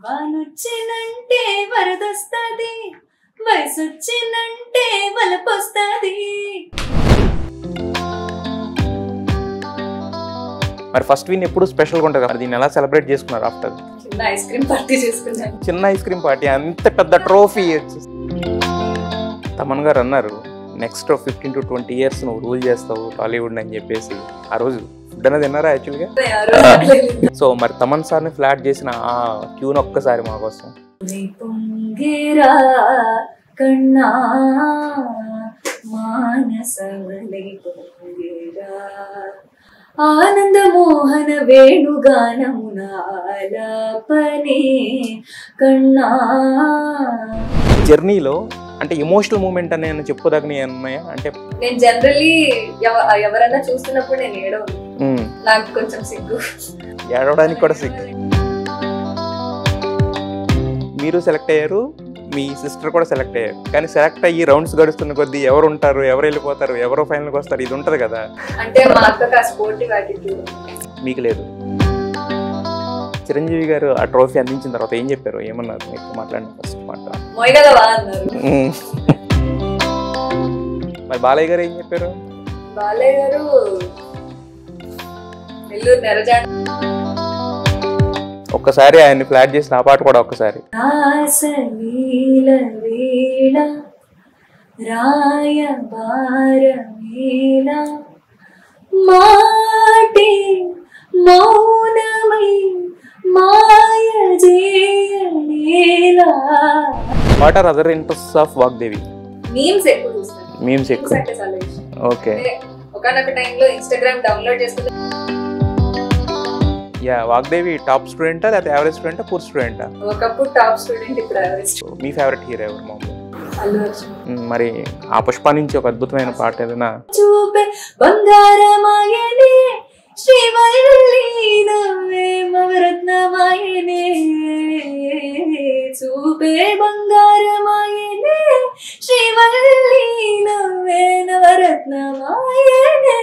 వానొచ్చినంటే వరదొస్తది వయసొచ్చినంటే వలపొస్తది మరి first win ఎప్పుడు స్పెషల్గా ఉంటుంది కదా దీన్ని ఎలా సెలబ్రేట్ చేసుకున్నారు ఆఫ్టర్ చిన్న ఐస్ క్రీమ్ పార్టీ చేసుకున్నాను చిన్న ఐస్ క్రీమ్ పార్టీ అంత పెద్ద ట్రోఫీ వచ్చేసి తమన్ గారు అన్నారు next fifteen to twenty years నువ్వు రూల్ చేస్తావు టాలీవుడ్ అని చెప్పేసి ఆ రోజు ఫుడ్ అనేది తిన్నారా యాక్చువల్గా ఎవరో రావట్లేదు. సో మరి తమన్ సార్ని ఫ్లాట్ చేసిన ఆ ట్యూన్ ఒక్కసారి మా కోసం నీ పొంగిరా కన్నా మానసవలై పొంగిరా ఆనంద మోహన వేణుగానమున ఆలాపనే కన్నా జర్నీలో అంటే ఎమోషనల్ మూమెంట్ అని ఏమైనా చెప్పుకోదగినవి ఉన్నాయా అంటే నేను జనరల్లీ ఎవరైనా చూస్తున్నప్పుడు నేను ఏడవను మ్, నాకు కొంచెం సిగ్గు ఏడవడానికి కూడా సిగ్గు మీరు సెలెక్ట్ అయ్యారు మీ సిస్టర్ కూడా సెలెక్ట్ అయ్యారు కానీ సెలెక్ట్ అయ్యి రౌండ్స్ గడుస్తున్న కొద్దీ ఎవరు ఉంటారు ఎవరు వెళ్ళిపోతారు ఎవరు ఫైనల్కి వస్తారు ఇది ఉంటుంది కదా అంటే మా అక్కకి ఆ స్పోర్టివ్ యాటిట్యూడ్ మీకు లేదు చిరంజీవి గారు ఆ ట్రోఫీ అందించిన తర్వాత ఏం చెప్పారు ఏమన్నారు మీకు మాట్లాడిన ఫస్ట్ మాట మొయ్యగలవా అన్నారు మ్. మరి బాలయ్య గారు ఏం చెప్పారు బాలయ్య గారు నెల్లూరు నెరజాడ ఒక్కసారి ఆయన్ని ఫ్లాట్ చేసిన ఆ పాట కూడా ఒక్కసారి రాసలీల వేళ రాయబారమేళ మాటే మౌనమై మాయ చేయనేలా what are other interest of Vagdevi memes ఎక్కువ చూస్తాను మీమ్స్ ఎక్కువ అంటే చాలా ఇష్టం ఓకే అంటే ఒకనొక టైంలో ఇన్స్టాగ్రామ్ డౌన్లోడ్ చేసుకుంటే యా వాగ్దేవి టాప్ స్టూడెంటా లేకపోతే యావరేజ్ స్టూడెంటా పూర్ స్టూడెంటా ఒకప్పుడు టాప్ స్టూడెంట్ ఇప్పుడు average. మీ ఫేవరెట్ హీరో ఎవరు మామూలు అల్లు అర్జున్ మ్, మరి ఆ పుష్ప నుంచి ఒక అద్భుతమైన పాట ఏదైనా చూపే బంగారమాయనే శ్రీవల్లి నవ్వే మవరత్నమాయనే చూపే బంగారమాయనే శ్రీవల్లి నవ్వే నవరత్నమాయనే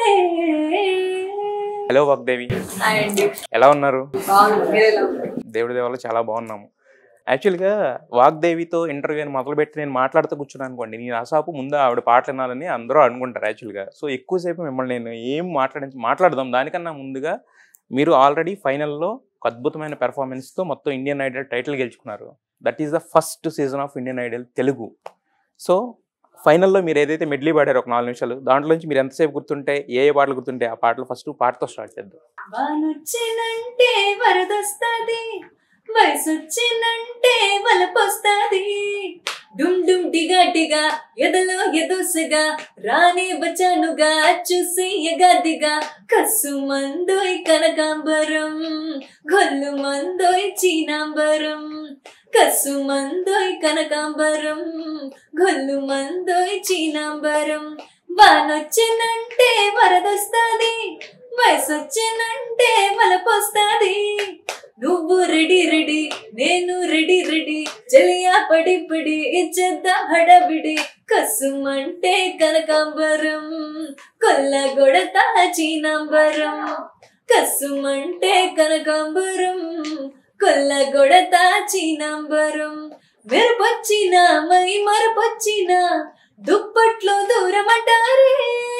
హలో వాగ్దేవి అండి ఎలా ఉన్నారు బాగుంది మీరు ఎలా ఉన్నారు? దేవుడి దేవాల చాలా బాగున్నాము యాక్చువల్గా వాగ్దేవితో ఇంటర్వ్యూ అని మొదలుపెట్టి నేను మాట్లాడుతూ కూర్చున్నాను అనుకోండి నేను అసాపు ముందు ఆవిడ పాటలు వినాలని అందరూ అనుకుంటారు యాక్చువల్గా సో ఎక్కువసేపు మిమ్మల్ని నేను ఏం మాట్లాడి మాట్లాడదాం దానికన్నా ముందుగా మీరు ఆల్రెడీ ఫైనల్లో ఒక అద్భుతమైన పెర్ఫార్మెన్స్తో మొత్తం ఇండియన్ ఐడల్ టైటిల్ గెలుచుకున్నారు that is the first season of Indian Idol Telugu so ఫైనల్లో మీరు ఏదైతే మెడ్లీ పాడారో ఒక నాలుగు నిమిషాలు దాంట్లో నుంచి మీరు ఎంతసేపు గుర్తుంటే ఏ ఏ పాటలు గుర్తుంటే ఆ పాటలు ఫస్ట్ పాటతో స్టార్ట్ చేద్దాం వానొచ్చినంటే వరదొస్తది వయసొచ్చినంటే వలపొస్తది డుమ్ డుమ్ డిగా డిగా ఎదలో ఎదోసగా రానే బచానుగా చూసి ఎగాదిగా కస్సు మందోయ్ కనకాంబరం గొల్లు మందోయ్ చీనాంబరం కస్సు మందోయ్ కనకాంబరం గొల్లు మందోయ్ చీనాంబరం వానొచ్చినంటే వరదొస్తది వయసొచ్చినంటే వలపొస్తది నువ్వు రెడీ రెడీ నేను రెడీ రెడీ జలియా పడి పడి ఇచ్చేద్దాం హడబిడి కసుమంటే కనకాంబరం కొల్ల గొడత చీనాంబరం కసుమంటే కనకాంబరం కొల్ల గొడత చీనాంబరం మెరుపొచ్చిన మై మరపొచ్చిన దుప్పట్లో దూరమంటారే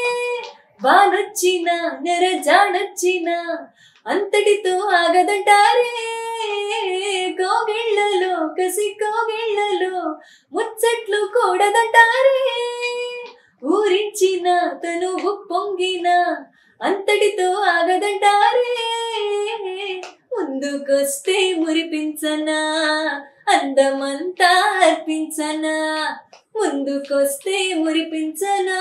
వానొచ్చిన నెరజాడొచ్చిన అంతటితో ఆగదంటారే కోగిళ్ళలో కసి కోగిళ్ళలో ముచ్చట్లు కూడదంటారే ఊరించిన తనువు పొంగిన అంతటితో ఆగదంటారే ముందుకొస్తే మురిపించనా అందమంతా అర్పించనా ముందుకొస్తే మురిపించనా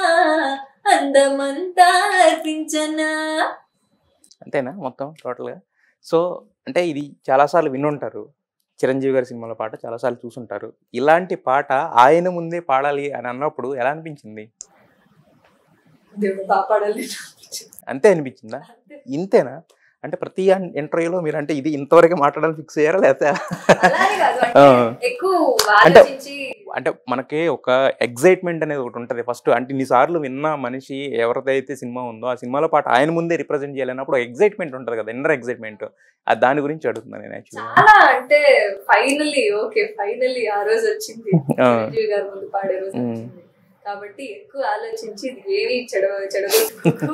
అందమంతా అర్పించనా అంతేనా మొత్తం టోటల్గా సో అంటే ఇది చాలాసార్లు వినుంటారు చిరంజీవి గారి సినిమాల పాట చాలాసార్లు చూసుంటారు ఇలాంటి పాట ఆయన ముందే పాడాలి అని అన్నప్పుడు ఎలా అనిపించింది దేవుడు కాపాడాలి అంతే అనిపించిందా ఇంతేనా అంటే ప్రతి ఇంటర్వ్యూలో మీరు అంటే ఇది ఇంతవరకు మాట్లాడాలని ఫిక్స్ అయ్యారా లేకపోతే అలానే కాదు ఆ. అంటే ఎక్కువ అంటే- ఆలోచించి అంటే మనకి ఒక ఎగ్జైట్మెంట్ అనేది ఒకటి ఉంటుంది ఫస్ట్ అంటే ఇన్నిసార్లు విన్న మనిషి ఎవరిదైతే సినిమా ఉందో ఆ సినిమాలో పాటు ఆయన ముందే రిప్రజెంట్ చేయాలన్నప్పుడు ఎగ్జైట్మెంట్ ఉంటుంది కదా ఇన్నర్ ఎగ్జైట్మెంట్ దాని గురించి అడుగుతున్నాను నేను యాక్చువల్లీ చాలా అంటే ఫైనల్లీ ఓకే ఫైనల్లీ ఆ రోజు వచ్చింది ఆ. చిరంజీవి గారి ముందు పాడే రోజు మ్మ్. వచ్చింది కాబట్టి ఎక్కువ ఆలోచించి ఇది ఏమి చెడ చెడగొట్టుకుంటూ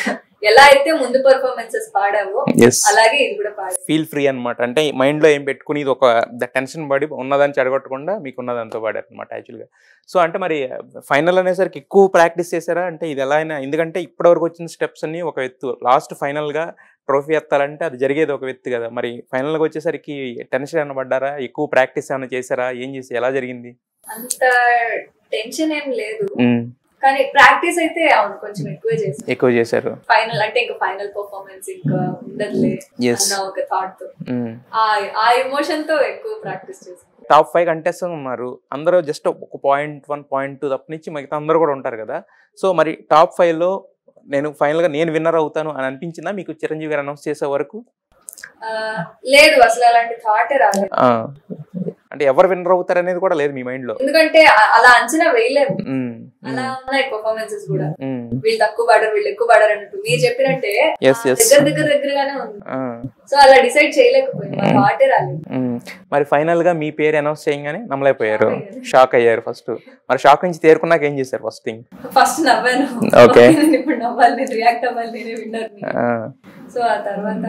ఎలా అయితే ముందు పర్ఫార్మెన్సెస్ పాడావో ఎస్ అలాగే ఇది కూడా పాడావు ఫీల్ ఫ్రీ అనమాట అంటే మైండ్ లో ఏం పెట్టుకుని ఇది ఒక టెన్షన్ పడి ఉన్నదని చెడగొట్టకుండా మీకు ఉన్నదంతా పాడారు అనమాట యాక్చువల్గా సో అంటే మరి ఫైనల్ అనేసరికి ఎక్కువ ప్రాక్టీస్ చేశారా అంటే ఇది ఎలా అయినా ఎందుకంటే ఇప్పటివరకు వచ్చిన స్టెప్స్ అన్ని ఒక ఎత్తు లాస్ట్ ఫైనల్ గా ట్రోఫీ ఎత్తాలంటే అది జరిగేది ఒక ఎత్తు కదా మరి ఫైనల్ గా వచ్చేసరికి టెన్షన్ ఏమైనా పడ్డారా ఎక్కువ ప్రాక్టీస్ ఏమైనా చేశారా ఏం చేసి ఎలా జరిగింది అంత టెన్షన్ ఏం లేదు కానీ ప్రాక్టీస్ అయితే అవును కొంచెం ఎక్కువ చేసాను ఎక్కువ చేశారు ఫైనల్ అంటే ఇంకా ఫైనల్ పర్ఫార్మెన్స్ ఇంకా ఉండదులే ఎస్ అన్న ఒక థాట్ తో ఆ ఆ ఎమోషన్ తో ఎక్కువ ప్రాక్టీస్ చేసాను టాప్ ఫైవ్ కంటెస్టెంట్ ఉన్నారు అందరూ జస్ట్ ఒక పాయింట్ వన్ పాయింట్ టూ తప్పనిచ్చి మిగతా అందరూ కూడా ఉంటారు కదా సో మరి టాప్ ఫైవ్ లో నేను ఫైనల్ గా నేను విన్నర్ అవుతాను అని అనిపించిందా మీకు చిరంజీవి గారు అనౌన్స్ చేసే వరకు ఆ, లేదు అసలు అలాంటి థాటే రాలేదు ఆ, అంటే ఎవరు విన్నర్ అవుతారు అనేది కూడా లేదు మీ మైండ్ లో ఎందుకంటే ఆ- అలా అంచనా వేయలేము ఉమ్, అలా ఉన్నాయి పర్ఫార్మెన్సెస్ కూడా ఉమ్, వీళ్ళు తక్కువ పాడారు వీళ్ళు ఎక్కువ పాడారు అన్నట్టు మీరు చెప్పినట్టే Yes, ఆ, yes. దగ్గర దగ్గర దగ్గరగానే ఉంది ఆ, సో అలా డిసైడ్ చేయలేకపోయింది మా థాటే రాలేదు ఉమ్. మరి ఫైనల్ గా మీ పేరు అనౌన్స్ చేయగానే నమ్మలేకపోయారు Shock అయ్యారు. షాక్ అయ్యారు ఫస్ట్ మరి షాక్ నుంచి తేరుకున్నాక ఏం చేశారు ఫస్ట్ థింగ్ ఫస్ట్ నవ్వాను Okay. నేను ఇప్పుడు నవ్వాలి నేను రియాక్ట్ అవ్వాలి నేనే విన్నర్ సో ఆ తర్వాత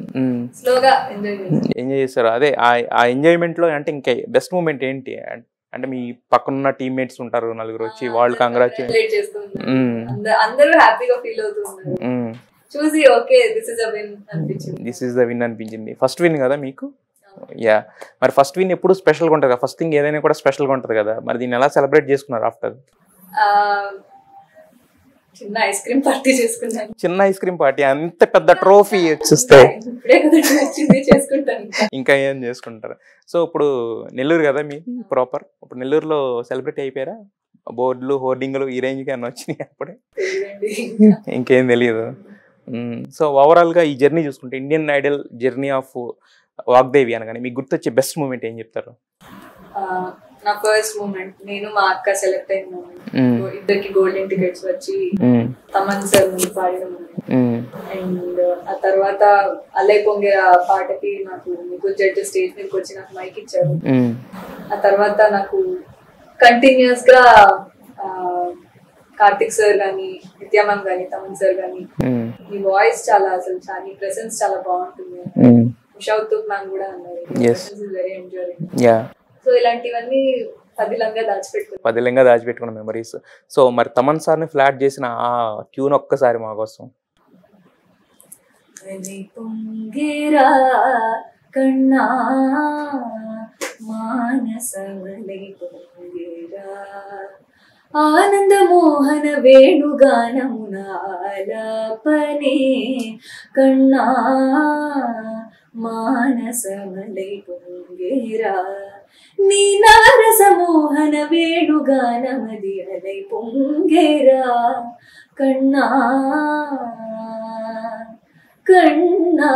స్లోగా ఎంజాయ్ చేసి ఎంజాయ్ చేశారు అదే ఆ- ఆ ఎంజాయ్మెంట్ లో అంటే ఇంకా బెస్ట్ మూమెంట్ ఏంటి అం- అంటే మీ పక్కనున్న టీమ్మేట్స్ ఉంటారు నలుగురు వచ్చి వాళ్ళు కంగ్రాచులేట్ Congratulate చేస్తూ ఉన్నారు. అంద- అందరూ హ్యాపీగా ఫీల్ అవుతూ ఉన్నారు చూసి okay this is a win అనిపించింది దిస్ ఈస్ ద విన్ అనిపించింది ఫస్ట్ విన్ కదా మీకు యా మరి ఫస్ట్ విన్ ఎప్పుడు స్పెషల్గా ఉంటుంది కదా ఫస్ట్ థింగ్ ఏదైనా కూడా స్పెషల్గా ఉంటుంది కదా మరి దీన్ని ఎలా సెలబ్రేట్ చేసుకున్నారు ఆఫ్టర్ ఆ, చిన్న ఐస్ క్రీమ్ పార్టీ చేసుకున్నాను చిన్న ఐస్ క్రీమ్ పార్టీ అంత పెద్ద ట్రోఫీ చూస్తే ఇప్పుడే కదా వచ్చింది చేసుకుంటాను ఇంకా. ఇంకా ఏం చేసుకుంటారు సో ఇప్పుడు నెల్లూరు కదా మీది ప్రాపర్ ఇప్పుడు నెల్లూరులో సెలబ్రేట్ అయిపోయారా బోర్డులు హోర్డింగ్లు ఈ రేంజ్కి అన్న వచ్చినాయి అప్పుడే తెలియదండి ఇంకేం తెలియదు సో ఓవరాల్ గా ఈ జర్నీ చూసుకుంటే Indian Idol journey of Vagdevi అనగానే మీకు గుర్తొచ్చే బెస్ట్ మూమెంట్ ఏం చెప్తారు ఆ, నా ఫస్ట్ మూమెంట్ నేను మా అక్క సెలెక్ట్ అయిన మూమెంట్ మ్మ్. ఇద్దరికి గోల్డెన్ టికెట్స్ వచ్చి మ్మ్. తమన్ సార్ ముందు పాడిన మూమెంట్ మ్మ్. అండ్ ఆ తర్వాత అల్లై పొంగే ఆ పాటకి నాకు మీకు జడ్జి స్టేజ్ మీదకి వచ్చి నాకు మైక్ ఇచ్చారు మ్మ్. ఆ తర్వాత నాకు కంటిన్యూస్ గా ఆ, కార్తిక్ సార్ గానీ నిత్యా మ్యామ్ గానీ తమన్ సార్ గానీ మ్మ్. మీ వాయిస్ చాలా అసలు చాలా మీ ప్రెసెన్స్ చాలా బాగుంటుంది మ్మ్. ఉషా ఉత్తూప్ మ్యామ్ కూడా అన్నారు Yes. Very enjoying yeah so ఇలాంటివన్నీ పదిలంగా దాచిపెట్టుకున్నాను పదిలంగా దాచిపెట్టుకున్న మెమరీస్ సో మరి తమన్ సార్ని ఫ్లాట్ చేసిన ఆ ట్యూన్ ఒక్కసారి మా కోసం అలై పొంగేరా కన్నా మానసమలై పొంగేరా ఆనంద మోహన వేణుగానమున ఆలాపనే కన్నా మానసమలై పొంగేరా నీ నారస మోహన వేణుగానమది అలై పొంగేరా కన్నా కన్నా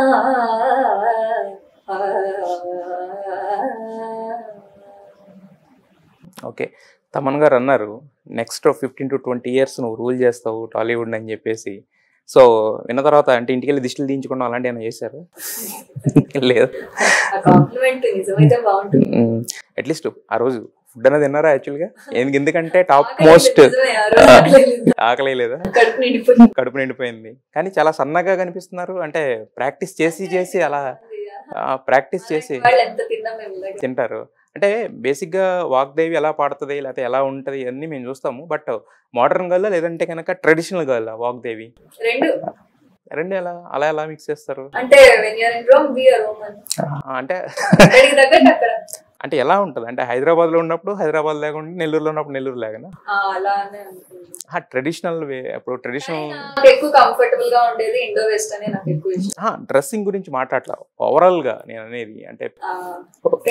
ఓకే తమన్ గారు అన్నారు next fifteen to twenty years నువ్వు రూల్ చేస్తావు టాలీవుడ్ అని చెప్పేసి సో విన్న తర్వాత అంటే ఇంటికి వెళ్ళి దిష్టిలు దించుకోవడం అలాంటి ఏమైనా చేశారు లేదు ఆ కాంప్లిమెంట్ నిజమైతే బాగుంటుంది అట్లీస్ట్ ఆ రోజు ఫుడ్ అనేది తిన్నారా యాక్చువల్గా ఎందుకంటే టాప్ ఆకలి మోస్ట్ నిజమే, ఆ రోజు ఆకలి లేదు. ఆకలి లేదా కడుపు నిండిపోయింది కడుపు నిండిపోయింది కానీ చాలా సన్నగా కనిపిస్తున్నారు అంటే ప్రాక్టీస్ చేసి చేసి అలా ప్రాక్టీస్ చేసి వాళ్ళు ఎంత తిన్నా మేము ఇలాగే. తింటారు అంటే బేసిక్ గా వాగ్దేవి ఎలా పాడుతుంది లేకపోతే ఎలా ఉంటది అన్ని మేము చూస్తాము బట్ మోడర్న్ గర్ల్ లేదంటే కనుక ట్రెడిషనల్ గర్ల్ వాగ్దేవి రెండు రెండు ఎలా అలా ఎలా మిక్స్ చేస్తారు అంటే when you're in Rome be Roman ఆ, అంటే అక్కడికి తగ్గట్టు అక్కడ అంటే ఎలా ఉంటది అంటే హైదరాబాద్ లో ఉన్నప్పుడు హైదరాబాద్ లేకుండా నెల్లూరులో ఉన్నప్పుడు నెల్లూరు లేకనా ఆ, అలానే అనుకుంది ట్రెడిషనల్ వే ఇప్పుడు ట్రెడిషనల్ నాకు ఎక్కువ కంఫర్టబుల్ గా ఉండేది ఇండో వెస్ట్ అనే నాకు ఎక్కువ ఇష్టం డ్రెస్సింగ్ గురించి మాట్లాడలా ఓవరాల్ గా నేను అనేది అంటే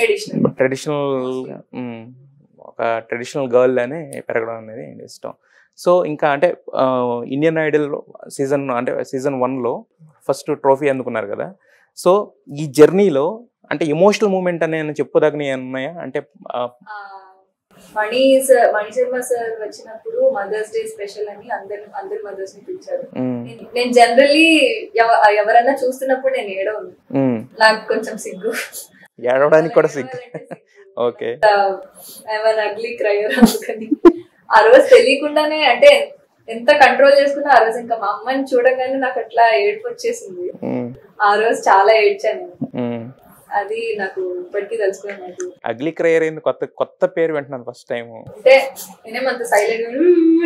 ట్రెడిషనల్ ట్రెడిషనల్ ఒక ట్రెడిషనల్ గర్ల్ అనే పెరగడం అనేది ఇష్టం సో ఇంకా అంటే ఇండియన్ ఐడల్ సీజన్ అంటే సీజన్ వన్లో ఫస్ట్ ట్రోఫీ అందుకున్నారు కదా సో ఈ జర్నీలో అంటే ఎమోషనల్ మూమెంట్ అని చెప్పుకోదగినవి ఉన్నాయా అంటే ఆ, ఆ, మణి సార్ మణి శర్మ సార్ వచ్చినప్పుడు మదర్స్ డే స్పెషల్ అని అందరి అందరి మదర్స్ ని పిలిచారు ఉమ్, నేను- నేను జనరల్లీ ఎవరన్నా చూస్తున్నప్పుడు నేను ఏడవను ఉమ్, నాకు కొంచెం సిగ్గు ఏడవడానికి కూడా సిగ్గు ఓకే ఏమైనా అగ్లీ క్రయర్ అందుకని ఆ రోజు తెలియకుండానే అంటే ఎంత కంట్రోల్ చేసుకున్నా ఆ రోజు ఇంకా మా అమ్మని చూడగానే నాకు అట్లా ఏడుపు వచ్చేసింది ఉమ్, ఆ రోజు చాలా ఏడ్చాను నేను. ఉమ్. అది నాకు ఇప్పటికీ తెలుసుకున్నాను నాకు అగ్లీ క్రయర్ అయింది కొత్త కొత్త పేరు వింటున్నాను ఫస్ట్ టైం అంటే నేనేమంత సైలెంట్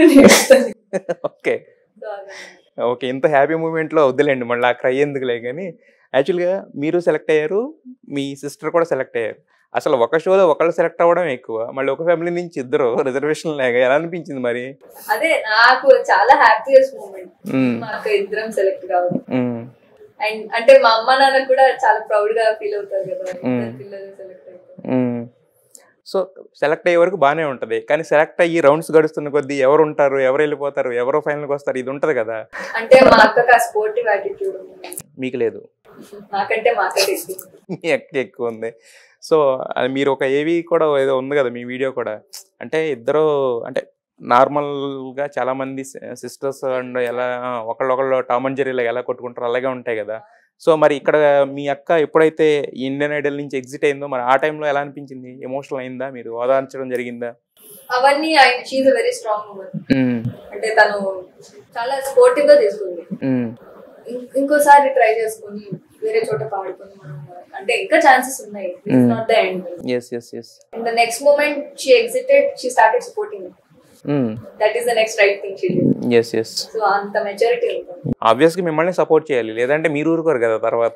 ఓకే ఓకే ఇంత హ్యాపీ మూమెంట్లో వద్దులేండి మళ్ళీ ఆ క్రై ఎందుకులే కానీ యాక్చువల్గా మీరు సెలెక్ట్ అయ్యారు మీ సిస్టర్ కూడా సెలెక్ట్ అయ్యారు అసలు ఒక షోలో ఒకళ్ళు సెలెక్ట్ అవ్వడం ఎక్కువ మళ్ళీ ఒక ఫ్యామిలీ నుంచి ఇద్దరు రిజర్వేషన్ లేక ఎలా అనిపించింది మరి అదే నాకు చాలా హ్యాపీయెస్ట్ మూమెంట్ మ్మ్. మా అక్క ఇద్దరం సెలెక్ట్ కావడం మ్మ్. అండ్ అంటే మా అమ్మ నాన్న కూడా చాలా ప్రౌడ్ గా ఫీల్ అవుతారు కదా మ్మ్. ఇద్దరు పిల్లలు సెలెక్ట్ అవుతారు మ్మ్. సో సెలెక్ట్ అయ్యే వరకు బాగానే ఉంటుంది కానీ సెలెక్ట్ అయ్యి రౌండ్స్ గడుస్తున్న కొద్దీ ఎవరు ఉంటారు ఎవరు వెళ్ళిపోతారు ఎవరో ఫైనల్కి వస్తారు ఇది ఉంటుంది కదా అంటే మా అక్కకి ఆ స్పోర్టివ్ యాటిట్యూడ్ ఉంది మీకు లేదు నాకంటే మా అక్క ఎక్కువ మీ అక్క ఎక్కువ ఉంది సో అది మీరు ఒక ఏవి కూడా ఏదో ఉంది కదా మీ వీడియో కూడా అంటే ఇద్దరు అంటే నార్మల్గా చాలా మంది సిస్టర్స్ అండ్ ఎలా ఒకళ్ళొకళ్ళు టామ్ అండ్ జెర్రీలో ఎలా కొట్టుకుంటారు అలాగే ఉంటాయి కదా సో మరి ఇక్కడ మీ అక్క ఎప్పుడైతే ఇండియన్ ఐడల్ నుంచి ఎగ్జిట్ అయిందో మరి ఆ టైంలో ఎలా అనిపించింది ఎమోషనల్ అయిందా మీరు ఓదార్చడం జరిగిందా అవన్నీ ఆయన షీఈ్ వెరీ స్ట్రాంగ్ ఉమెన్ అంటే తను చాలా స్పోర్టివ్ గా తీసుకుంది ఇం- ఇంకోసారి ట్రై చేసుకొని వేరే చోట పాడుకొని మనం అంటే ఇంకా ఛాన్సెస్ ఉన్నాయి Mm. Not the end yes yes yes in the next moment she excited she started supporting that is the next right thing she yes yes so అంత మెచ్యూరిటీ ఉంటుంది ఆబ్వియస్గా మిమ్మల్ని సపోర్ట్ చేయాలి లేదంటే మీరు ఊరుకోరు కదా తర్వాత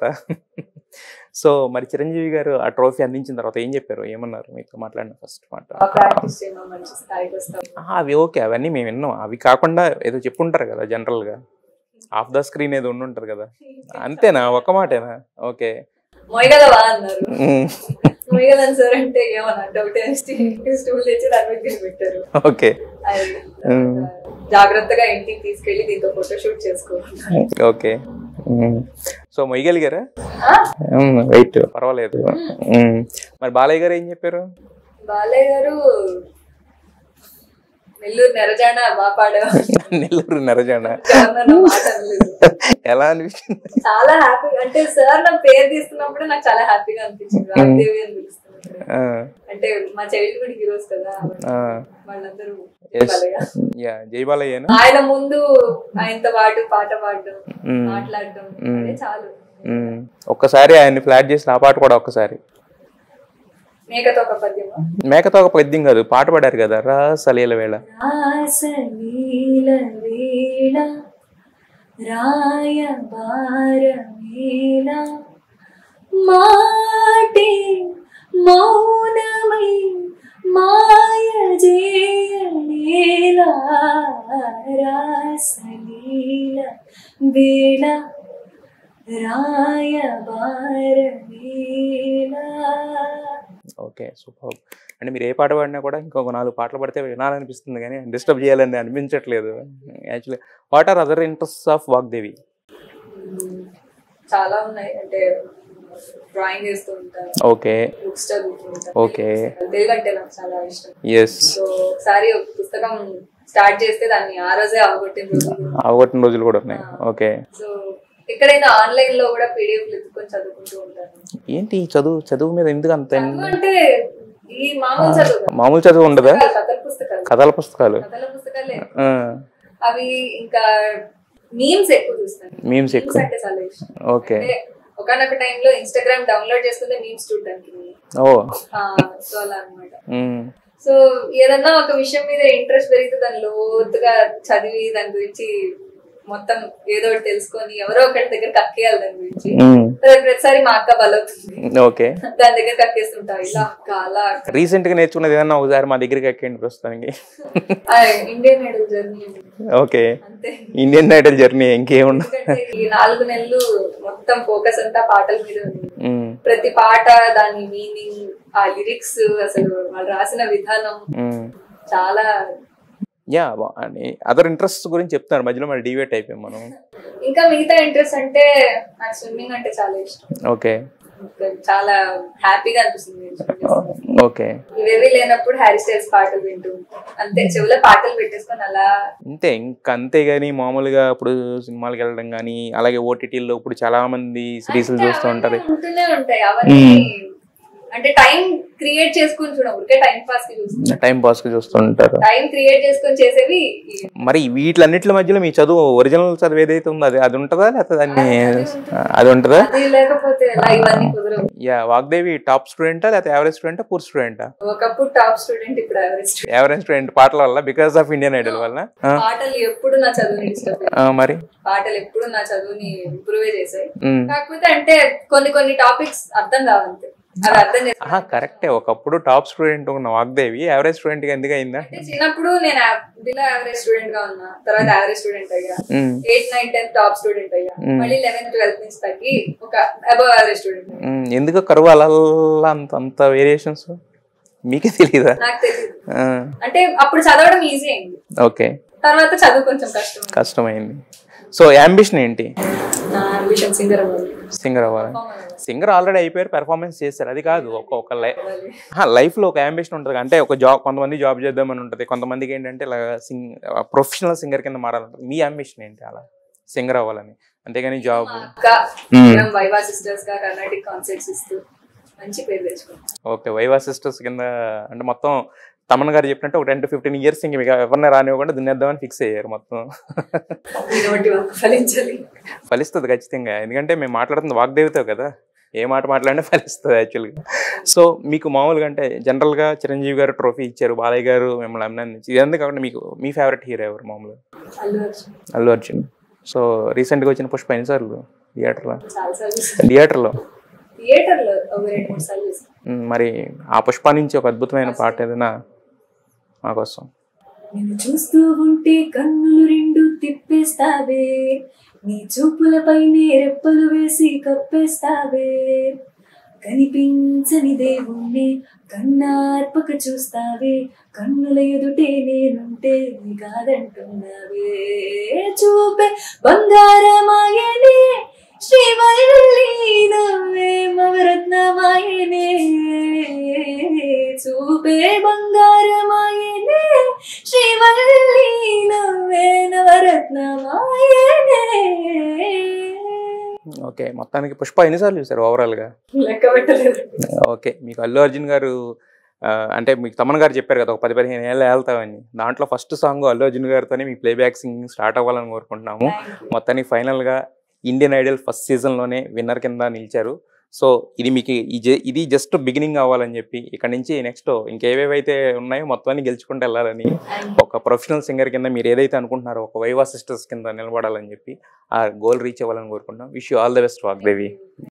సో మరి చిరంజీవి గారు ఆ ట్రోఫీ అందించిన తర్వాత ఏం చెప్పారు ఏమన్నారు మీతో మాట్లాడిన ఫస్ట్ మాట ప్రాక్టీస్ చేయమా మంచి స్థాయికి వస్తాం ఆ, అవి ఓకే అవన్నీ మేము విన్నాం అవి కాకుండా ఏదో చెప్పుంటారు కదా జనరల్గా ఆఫ్ ద స్క్రీన్ ఏదో ఉండుంటది కదా అంతేనా ఒక మాటేనా ఓకే మొయ్యగలవా అన్నారు మొయ్యగలను సార్ అంటే ఏమన్నా డౌట్ స్టూల్ తెచ్చి దాని మీద పెట్టారు ఓకే అది Mm. జాగ్రత్తగా ఇంటికి తీసుకెళ్లి దీంతో ఫోటో షూట్ చేసుకో ఓకే సో మొయ్యగలిగారా ఆ? రైట్ పర్వాలేదు మ్మ్. మరి బాలయ్య గారు ఏం చెప్పారు బాలయ్య గారు నెల్లూరు నెరజాన బాగా పాడావు నెల్లూరు నరజాన గవర్నర్ నా మాట అనలేదు ఎలా అనిపించింది చాలా హ్యాపీ అంటే సార్ నా పేరు తీసుకున్నప్పుడు నాకు చాలా హ్యాపీగా అనిపించింది వాగ్దేవి అని పిలుస్తున్నప్పుడు ఆ, అంటే మా చైల్డ్హుడ్ హీరోస్ కదా ఆ, వాళ్ళందరూ yes. బాలయ్య. యా జై బాలయ్యనా ఆయన ముందు ఆయనతో పాటు పాట పాడడం మ్మ్. మాట్లాడడం మ్మ్. అదే చాలు మ్మ్. ఒక్కసారి ఆయన్ని ఫ్లాట్ చేసిన ఆ పాట కూడా ఒక్కసారి మేకతో ఒక పద్యమా మేకతో ఒక పద్యం కాదు పాట పాడారు కదా రా సలీల వేళ రాసలీల వేళ రాయబారమేళ మాటే మౌనమై మాయ జేయలేల రాసలీల వేళ రాయబారమేళ ఓకే సూపర్ అంటే మీరు ఏ పాట పాడినా కూడా ఇంకొక నాలుగు పాటలు పడితే వినాలనిపిస్తుంది కానీ డిస్టర్బ్ చేయాలని అనిపించట్లేదు actually what are other interest of Vagdevi చాలా ఉన్నాయి అంటే డ్రాయింగ్ వేస్తూ ఉంటాను ఓకే బుక్స్ చదువుతూ ఉంటాను Okay. తెలుగు అంటే నాకు చాలా ఇష్టం ఎస్ సో ఒకసారి ఒక పుస్తకం స్టార్ట్ చేస్తే దాన్ని ఆ రోజే అవగొట్టిన రోజులు కూడా. అవగొట్టిన రోజులు కూడా ఉన్నాయి ఓకే సో ఎక్కడైనా ఆన్లైన్ లో కూడా పీడిఎఫ్ ఎత్తుకొని చదువుకుంటూ ఉంటాను ఏంటి ఈ చదువు చదువు మీద ఎందుకు అంత చదువు అంటే ఈ మామూలు చదువు కాదు. మామూలు చదువు ఉండదా కథల పుస్తకాలు కథల పుస్తకాలు కథల పుస్తకాలే ఆ, అవి ఇంకా మీమ్స్ ఎక్కువ చూస్తాను Memes ఎక్కువ. అంటే చాలా ఇష్టం ఓకే అంటే ఒకనొక టైంలో ఇన్స్టాగ్రామ్ డౌన్లోడ్ చేసుకుంటే మీమ్స్ చూడడానికి ఓ సో అలా అనమాట మ్మ్. సో ఏదన్నా ఒక విషయం మీద ఇంట్రెస్ట్ పెరిగితే దాని లోతుగా చదివి దాని గురించి మొత్తం ఏదో ఒకటి తెలుసుకొని ఎవరో ఒకటి దగ్గర కక్కేయాలి దాని గురించి మ్మ్. ప్రతి- ప్రతిసారి మా అక్క బలవుతుంది ఓకే దాని దగ్గర కక్కేస్తుంటా ఇలా అక్క అలా అక్క రీసెంట్ గా నేర్చుకున్నది ఏదన్నా ఒకసారి మా దగ్గరికి ఎక్కండి ప్రస్తుతానికి ఆ, ఇండియన్ ఐడల్ జర్నీ ఓకే అంతే ఇండియన్ ఐడల్ జర్నీ ఇంకేముండ ఎందుకంటే ఈ నాలుగు నెలలు మొత్తం ఫోకస్ అంతా పాటల మీద ఉంది మ్మ్. ప్రతి పాట దాని మీనింగ్ ఆ లిరిక్స్ అసలు వాళ్ళు రాసిన విధానం మ్మ్. చాలా యా అని అదర్ ఇంట్రెస్ట్ గురించి చెప్తున్నారు మధ్యలో మరి డివేట్ అయిపోయాం మనం ఇంకా మిగతా ఇంట్రెస్ట్ అంటే నాకు స్విమ్మింగ్ అంటే చాలా ఇష్టం ఓకే ఇంకా చాలా హ్యాపీగా అనిపిస్తుంది నేను swim చేస్తున్నప్పుడు. ఓకే ఇవేవి లేనప్పుడు హ్యారీ స్టైల్స్ పాటలు వింటూ ఉంటాం. అంతే చెవులో పాటలు పెట్టేసుకొని అలా అంతే ఇంకా అంతే గానీ మామూలుగా ఇప్పుడు సినిమాలకు వెళ్ళడం కానీ అలాగే ఓటీటీల్లో ఇప్పుడు చాలా మంది సిరీస్లు అంటే చూస్తూ ఉంటారు అవన్నీ ఉంటూనే ఉంటాయి అవన్నీ అంటే టైం క్రియేట్ చేసుకొని చూడం ఊరికే టైం పాస్ కి చూస్తాం టైం పాస్ కి చూస్తూ ఉంటారు టైం క్రియేట్ చేసుకొని చేసేవి ఈ- మరి వీటిలన్నిటి మధ్యలో మీ చదువు ఒరిజినల్ చదువు ఏదైతే ఉందో అది అది ఉంటుందా లేకపోతే దాన్ని అది ఉంటుందా అది లేకపోతే ఎలా ఇవన్నీ కుదరవు యా వాగ్దేవి టాప్ స్టూడెంటా లేకపోతే యావరేజ్ స్టూడెంటా పూర్ స్టూడెంటా ఒకప్పుడు టాప్ స్టూడెంట్ ఇప్పుడు యావరేజ్ స్టూడెంట్ యావరేజ్ స్టూడెంట్ పాటల వల్ల బికాస్ ఆఫ్ ఇండియన్ ఐడల్ వల్ల ఆ, పాటలు ఎప్పుడు నా చదువుని డిస్టర్బ్ ఆ, మరి పాటలు ఎప్పుడు నా చదువుని ఇంప్రూవ్ చేసాయి ఉమ్. కాకపోతే అంటే కొన్ని కొన్ని టాపిక్స్ అర్థం కావంతే అవి అర్థం ఆహా చేసుకో కరెక్టే ఒకప్పుడు టాప్ స్టూడెంట్ ఉన్న వాగ్దేవి యావరేజ్ స్టూడెంట్ గా ఎందుకు అయిందా అంటే చిన్నప్పుడు నేను బిలో యావరేజ్ స్టూడెంట్ గా ఉన్నా తర్వాత యావరేజ్ స్టూడెంట్ అయ్యా um, eighth nine tenth top student అయ్యా Hmm. మళ్ళీ లెవెన్త్ ట్వెల్త్ నుంచి తగ్గి ఒక అబవ్ యావరేజ్ స్టూడెంట్ ఉమ్, ఎందుకు కరువు అలా అంత అంత వేరియేషన్స్ మీకే తెలియదా నాకు తెలియదు అంటే అప్పుడు చదవడం ఈజీ అయింది ఓకే తర్వాత చదువు కొంచెం కష్టం కష్టమైంది సో అంబిషన్ ఏంటి నా అంబిషన్ సింగర్ అవ్వాలి సింగర్ అవ్వాలి సింగర్ ఆల్రెడీ అయిపోయారు పెర్ఫార్మెన్స్ చేస్తారు అది కాదు ఒక ఒక లైఫ్ లో ఒక అంబిషన్ ఉంటుంది అంటే ఒక జాబ్ కొంతమంది జాబ్ చేద్దామని ఉంటుంది కొంతమందికి ఏంటంటే ఇలా సింగ్ ప్రొఫెషనల్ సింగర్ కింద మారాలంటుంది మీ అంబిషన్ ఏంటి అలా సింగర్ అవ్వాలని అంతేగాని జాబ్ అక్క Hmm. మనం వైవా సిస్టర్స్ గా కర్ణాటిక్ కాన్సర్ట్స్ ఇస్తూ మంచి పేరు తెచ్చుకున్నాం ఓకే వైవా సిస్టర్స్ కింద అంటే మొత్తం తమన్ గారు చెప్పినట్టు ఒక టెన్ టు ఫిఫ్టీన్ ఇయర్స్ ఇంక మీకు ఎవరిని రానివ్వకుండా దున్నేద్దామని ఫిక్స్ అయ్యారు మొత్తం ఇటువంటి వర్క్ ఫలించాలి ఫలిస్తుంది ఖచ్చితంగా ఎందుకంటే మేము మాట్లాడుతుంది వాగ్దేవితో కదా ఏ మాట మాట్లాడినా ఫలిస్తుంది యాక్చువల్గా సో మీకు మామూలుగా అంటే జనరల్గా చిరంజీవి గారు ట్రోఫీ ఇచ్చారు బాలయ్య గారు మిమ్మల్ని అభినందించి ఇదంతా కాకుండా మీకు మీ ఫేవరెట్ హీరో ఎవరు మామూలుగా అల్లు అర్జున్ అల్లు అర్జున్ సో రీసెంట్గా వచ్చిన పుష్ప ఎన్నిసార్లు థియేటర్లో చాలా సార్లు చూసాను థియేటర్లో థియేటర్ లో ఒక రెండు మూడు సార్లు చూసాను మ్, మరి ఆ పుష్ప నుంచి ఒక అద్భుతమైన పాట ఏదైనా మాకోసం నిన్ను చూస్తూ ఉంటే కన్నులు రెండు తిప్పేస్తావే నీ చూపులపైనే రెప్పలు వేసి కప్పేస్తావే కనిపించని దేవుణ్ణి కన్నార్పక చూస్తావే కన్నుల ఎదుటే నేనుంటే నీ కాదంటున్నావే చూపే బంగారమాయనే శ్రీవల్లి నవ్వే మవరత్నమాయనే చూపే బంగారమాయనే శ్రీవల్లి నవ్వే నవరత్నమాయనే ఓకే మొత్తానికి పుష్ప ఎన్నిసార్లు చూసారు ఓవరాల్గా లెక్క పెట్టలేదు ఓకే మీకు అల్లు అర్జున్ గారు ఆ, అంటే మీకు తమన్ గారు చెప్పారు కదా ఒక పది పదిహేను ఏళ్ళు వెళ్తామని దాంట్లో ఫస్ట్ సాంగ్ అల్లు అర్జున్ గారితోనే మీ ప్లేబ్యాక్ సింగింగ్ స్టార్ట్ అవ్వాలని కోరుకుంటున్నాము మొత్తానికి ఫైనల్గా ఇండియన్ ఐడల్ ఫస్ట్ సీజన్లోనే విన్నర్ కింద నిలిచారు సో ఇది మీకు ఈ జే- ఇది జస్ట్ బిగినింగ్ అవ్వాలని చెప్పి ఇక్కడ నుంచి నెక్స్ట్ ఇంకేవేవైతే ఉన్నాయో మొత్తాన్ని గెలుచుకుంటూ వెళ్ళాలని ఒక ప్రొఫెషనల్ సింగర్ కింద మీరు ఏదైతే అనుకుంటున్నారో ఒక వైవా సిస్టర్స్ కింద నిలబడాలని చెప్పి ఆ గోల్ రీచ్ అవ్వాలని కోరుకుంటున్నాం wish you all the best Vagdevi